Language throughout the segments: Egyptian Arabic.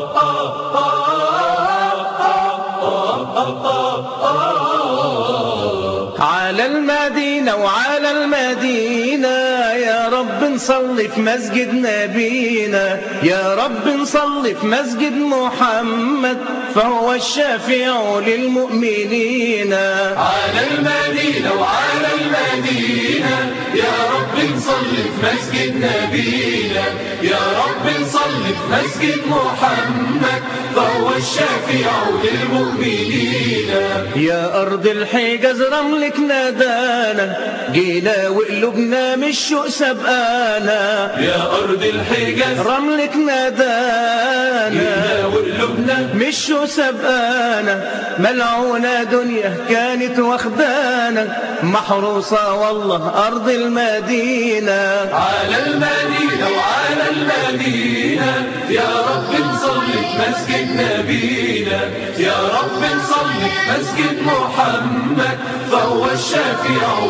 على المدينة وعلى المدينة يا رب نصلي في مسجد نبينا يا رب نصلي في مسجد محمد فهو الشافع للمؤمنين على المدينة وعلى المدينة يا رب نصلي في مسجد نبينا يا رب نصلي في مسجد محمد فهو الشافع للمؤمنين يا أرض الحجاز رملك نادانا جينا وقلوبنا مش شوق سبقانا يا أرض الحجاز رملك نادانا جينا وقلوبنا مش شو سبقانا ملعونة دنيا كانت واخدانا محروسة والله أرض المدينة على المدينة وعلى المدينة يا رب نصلي في مسجد نبينا يا رب نصلي في مسجد محمد فهو الشافع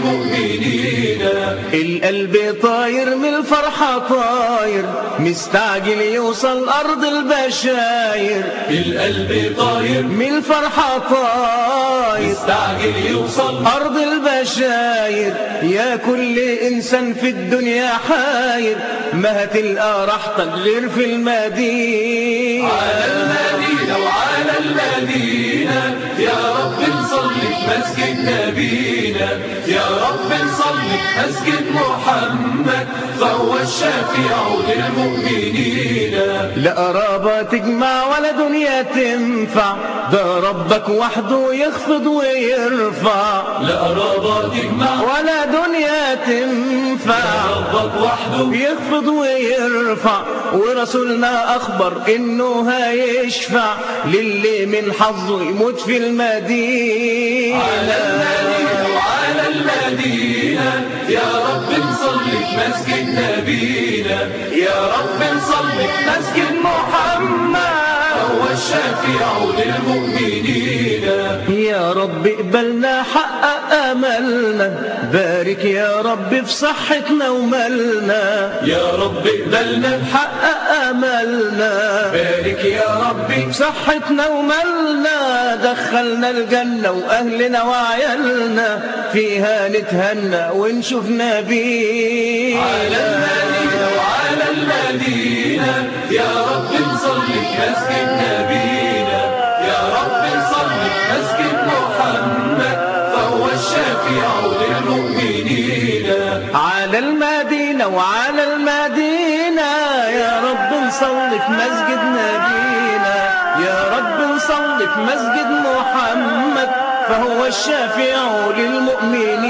للمؤمنين القلب طاير من الفرحة طاير مستعجل يوصل أرض البشاير القلب طاير من الفرحة طاير مستعجل يوصل أرض البشاير يا كل إنسان في الدنيا حاير ما هتلقى راحتك غير في المدينة على المدينة وعلى المدينة يا رب نصلي في مسجد نبينا يا رب نصلي في مسجد محمد فهو الشافع للمؤمنين لا قرابة تجمع ولا دنيا تنفع ده ربك وحده يخفض ويرفع لا قرابة تجمع ولا دنيا تنفع ربك وحده يخفض ويرفع ورسولنا أخبر إنه هيشفع للي من حظه يموت في المدينة على المدينة وعلى المدينة يا رب نصلي في مسجد نبينا يا رب نصلي في مسجد محمد هو الشافع للمؤمنين يا رب اقبلنا حقق املنا بارك يا رب في صحتنا ومالنا يا رب اقبلنا حقق املنا بارك يا ربي في صحتنا ومالنا دخلنا الجنة وأهلنا وعيالنا فيها نتهنى ونشوف نبينا على المدينة وعلى المدينة يا رب نصلي في مسجد نبينا يا رب نصلي في مسجد محمد فهو الشافع للمؤمنين على المدينة وعلى المدينة يا رب نصلي في مسجد نبينا يا رب نصلي في مسجد محمد فهو الشافع للمؤمنين